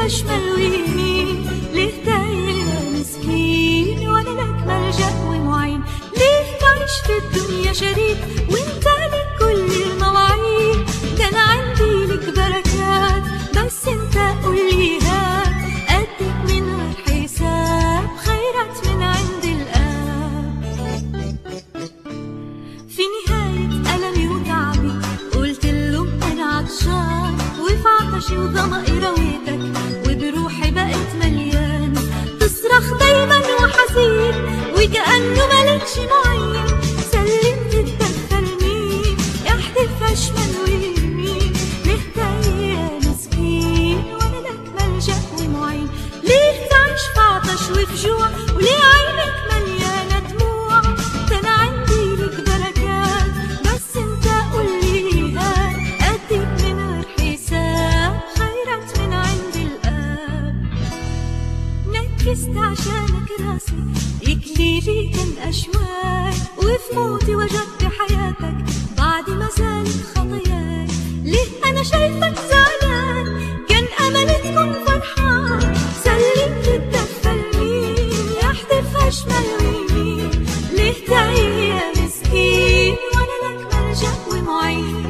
شمال ويمين ليه تايه يا مسكين وانا لك ملجأ ومعين ليه تعيش في الدنيا شريك وانت لك كل المواعيد ده انا عندي لك بركات بس انت قولي هات قدك من غير حساب خيرات من عند الآب في نهاية ألمي وتعبي قلت له أنا عطشان وفي عطشي وظمأي رويتك وبروحي بقيت مليان تصرخ دايما وحزين وكأنه ملكش معين سلمت تتدخل مين يحدف شمال ويمين ليه تايه يا مسكين وانا لك ملجأ ومعين ليه تعيش في عطش وفي جوع وليه عينك مليانة دموع ده انا عندي لك بركات بس انت قولي هات اديك من غير حساب خيرات من عند الاب نكست عشانك راسي إكليلي كان أشواك وفي موتي وجدت حياتك بعد ما زالت خطاياك ليه أنا شايفك زعلان كان أملي تكون فرحان سلمت تتدخل مين يحدف شمال ويمين ليه تايه يا مسكين وأنا لك ملجأ ومعين